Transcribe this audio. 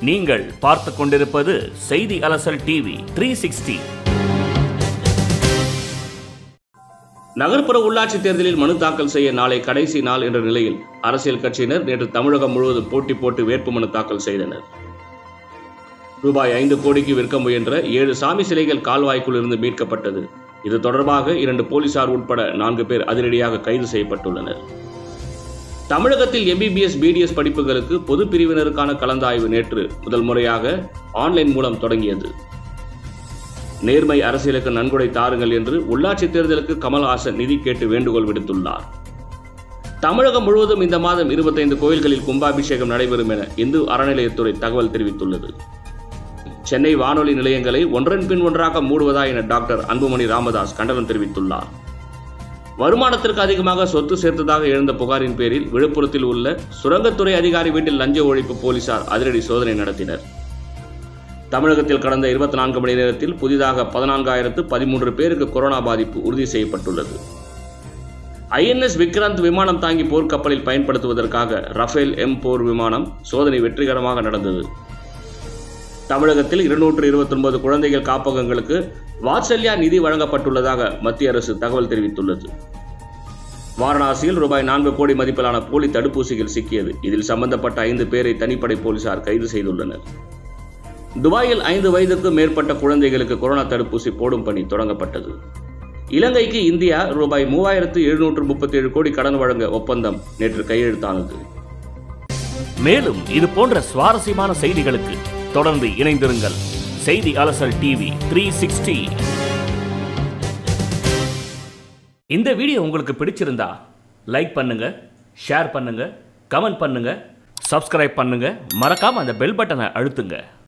நீங்கள் பார்த்து கொண்டிருப்பது செய்தி அலசல் டிவி த்ரீ சிக்ஸ்டி நகர்ப்புற உள்ளாட்சி தேர்தலில் மனு தாக்கல் செய்ய நாளை கடைசி நாள் என்ற நிலையில் அரசியல் கட்சியினர் நேற்று தமிழகம் முழுவதும் போட்டி போட்டு வேட்புமனு தாக்கல் செய்தனர் ரூபாய் ஐந்து கோடிக்கு விற்க முயன்ற ஏழு சாமி சிலைகள் கால்வாய்க்குள் இருந்து மீட்கப்பட்டது இது தொடர்பாக இரண்டு போலீசார் உட்பட நான்கு பேர் அதிரடியாக கைது செய்யப்பட்டுள்ளனர் தமிழகத்தில் எம்பிபிஎஸ் பிடிஎஸ் படிப்புகளுக்கு பொது பிரிவினருக்கான கலந்தாய்வு நேற்று முதல் முறையாக ஆன்லைன் மூலம் தொடங்கியது நேர்மை அரசியலுக்கு நன்கொடை தாருங்கள் என்று உள்ளாட்சி தேர்தலுக்கு கமல்ஹாசன் நிதி கேட்டு வேண்டுகோள் விடுத்துள்ளார் தமிழகம் முழுவதும் இந்த மாதம் இருபத்தைந்து கோயில்களில் கும்பாபிஷேகம் நடைபெறும் என இந்து அறநிலையத்துறை தகவல் தெரிவித்துள்ளது சென்னை வானொலி நிலையங்களை ஒன்றன் பின் ஒன்றாக மூடுவதா என டாக்டர் அன்புமணி ராமதாஸ் கண்டனம் தெரிவித்துள்ளார் வருமானத்திற்கு அதிகமாக சொத்து சேர்த்ததாக எழுந்த புகாரின் பேரில் விழுப்புரத்தில் உள்ள சுரங்கத்துறை அதிகாரி வீட்டில் லஞ்ச ஒழிப்பு போலீசார் அதிரடி சோதனை நடத்தினர் தமிழகத்தில் கடந்த இருபத்தி நான்கு மணி நேரத்தில் புதிதாக பதினான்காயிரத்து பதிமூன்று பேருக்கு கொரோனா பாதிப்பு உறுதி செய்யப்பட்டுள்ளது ஐஎன்எஸ் விக்ராந்த் விமானம் தாங்கி போர்க்கப்பலில் பயன்படுத்துவதற்காக ரஃபேல் எம் போர் விமானம் சோதனை வெற்றிகரமாக நடந்தது தமிழகத்தில் இருநூற்று இருபத்தொன்பது குழந்தைகள் காப்பகங்களுக்கு வாத்சல்யா நிதி வழங்கப்பட்டுள்ளதாக மத்திய அரசு தகவல் தெரிவித்துள்ளது வாரணாசியில் ரூபாய் நான்கு கோடி மதிப்பிலான போலி தடுப்பூசிகள் சிக்கியது இதில் சம்பந்தப்பட்ட ஐந்து பேரை தனிப்படை போலீசார் கைது செய்துள்ளனர் துபாயில் ஐந்து வயதுக்கு மேற்பட்ட குழந்தைகளுக்கு கொரோனா தடுப்பூசி போடும் பணி தொடங்கப்பட்டது இலங்கைக்கு இந்தியா ரூபாய் மூவாயிரத்து எழுநூற்று முப்பத்தி ஏழு கோடி கடன் வழங்க ஒப்பந்தம் நேற்று கையெழுத்தானது மேலும் இது போன்ற சுவாரஸ்யமான செய்திகளுக்கு தொடர்ந்து இணைந்திருங்கள் செய்தி அலசல் டிவி த்ரீ சிக்ஸ்டி இந்த வீடியோ உங்களுக்கு பிடிச்சிருந்தா லைக் பண்ணுங்க ஷேர் பண்ணுங்க கமெண்ட் பண்ணுங்க சப்ஸ்கிரைப் பண்ணுங்க மறக்காம அந்த பெல் பட்டனை அழுத்துங்க